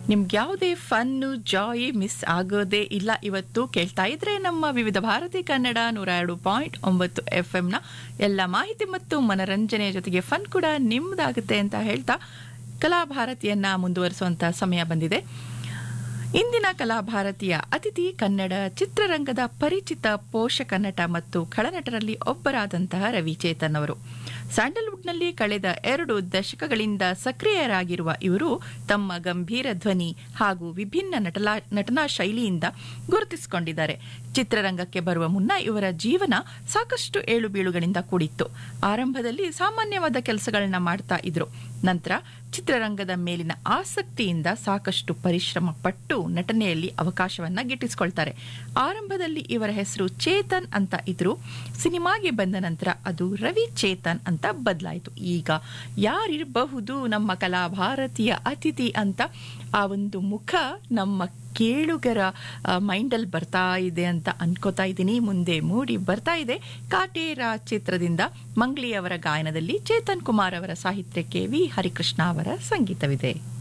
ನಿಮ್ಗೆ ಯಾವುದೇ fun Joy miss ಆಗೋದೇ ಇಲ್ಲ ಇವತ್ತು ಕೇಳ್ತಾ ಇದ್ರೆ ನಮ್ಮ ವಿವಿಧ ಭಾರತಿ ಕನ್ನಡ ನೂರ ಎರಡು ಪಾಯಿಂಟ್ ಒಂಬತ್ತು ಎಫ್ ನ ಎಲ್ಲ ಮಾಹಿತಿ ಮತ್ತು ಮನರಂಜನೆಯ ಜೊತೆಗೆ ಫನ್ ಕೂಡ ನಿಮ್ದಾಗುತ್ತೆ ಅಂತ ಹೇಳ್ತಾ ಕಲಾಭಾರತಿಯನ್ನ ಮುಂದುವರಿಸುವಂತ ಸಮಯ ಬಂದಿದೆ ಇಂದಿನ ಕಲಾಭಾರತಿಯ ಅತಿಥಿ ಕನ್ನಡ ಚಿತ್ರರಂಗದ ಪರಿಚಿತ ಪೋಷಕ ನಟ ಮತ್ತು ಖಳನಟರಲ್ಲಿ ಒಬ್ಬರಾದಂತಹ ರವಿಚೇತನ್ ಅವರು ಸ್ಯಾಂಡಲ್ವುಡ್ನಲ್ಲಿ ಕಳೆದ ಎರಡು ದಶಕಗಳಿಂದ ಸಕ್ರಿಯರಾಗಿರುವ ಇವರು ತಮ್ಮ ಗಂಭೀರ ಧ್ವನಿ ಹಾಗೂ ವಿಭಿನ್ನ ನಟಲಾ ನಟನಾ ಶೈಲಿಯಿಂದ ಗುರುತಿಸಿಕೊಂಡಿದ್ದಾರೆ ಚಿತ್ರರಂಗಕ್ಕೆ ಬರುವ ಮುನ್ನ ಇವರ ಜೀವನ ಸಾಕಷ್ಟು ಏಳು ಬೀಳುಗಳಿಂದ ಕೂಡಿತ್ತು ಆರಂಭದಲ್ಲಿ ಸಾಮಾನ್ಯವಾದ ಕೆಲಸಗಳನ್ನ ಮಾಡ್ತಾ ಇದ್ರು ನಂತರ ಚಿತ್ರರಂಗದ ಮೇಲಿನ ಆಸಕ್ತಿಯಿಂದ ಸಾಕಷ್ಟು ಪರಿಶ್ರಮ ಪಟ್ಟು ನಟನೆಯಲ್ಲಿ ಅವಕಾಶವನ್ನ ಗಿಟ್ಟಿಸಿಕೊಳ್ತಾರೆ ಆರಂಭದಲ್ಲಿ ಇವರ ಹೆಸರು ಚೇತನ್ ಅಂತ ಇದ್ರು ಸಿನಿಮಾಗೆ ಬಂದ ನಂತರ ಅದು ರವಿ ಚೇತನ್ ಅಂತ ಬದಲಾಯಿತು ಈಗ ಯಾರಿರಬಹುದು ನಮ್ಮ ಕಲಾ ಭಾರತೀಯ ಅತಿಥಿ ಅಂತ ಆ ಒಂದು ಮುಖ ನಮ್ಮ ಕೇಳುಗರ ಮೈಂಡಲ್ಲಿ ಬರ್ತಾ ಇದೆ ಅಂತ ಅನ್ಕೋತಾ ಇದ್ದೀನಿ ಮುಂದೆ ಮೂಡಿ ಬರ್ತಾ ಇದೆ ಕಾಟೇರ ಚಿತ್ರದಿಂದ ಮಂಗ್ಲಿ ಅವರ ಗಾಯನದಲ್ಲಿ ಚೇತನ್ ಕುಮಾರ್ ಅವರ ಸಾಹಿತ್ಯಕ್ಕೆ ವಿ ಹರಿಕೃಷ್ಣ ಅವರ ಸಂಗೀತವಿದೆ